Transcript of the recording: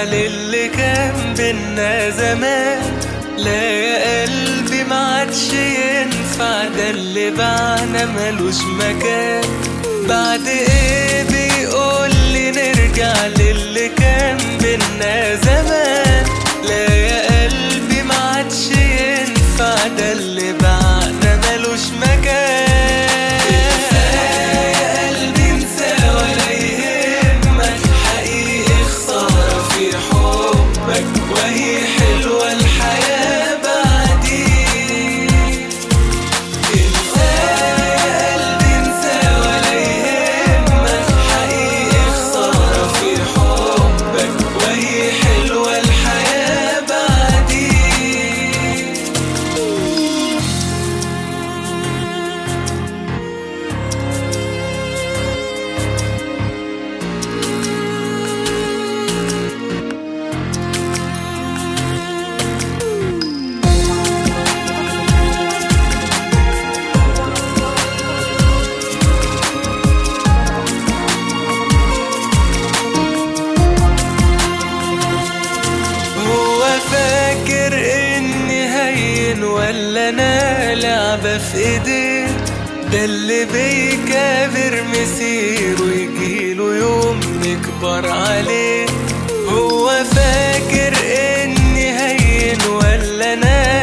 نرجع للي كان بينا زمان لا يا قلبي ما عادش ينفع ده اللي بعنا ملوش مكان بعد ايه بيقول لي نرجع للي كان بينا زمان لا يا قلبي ما عادش ينفع ده اللي بعنا ملوش مكان يا قلبي انسى ولا يهمك حقيقي خسارة في حبك وهي حلوة الحياة بعدين انسى يا قلبي انسى ولا يهمك حقيقي خسارة في حبك وهي حلوة الحياة بعدين هو فاكر اني هين ولا انا لعبة في ايديه ده اللي بيكابر مسيره يجيله يوم نكبر عليه هو فاكر اني هين ولا انا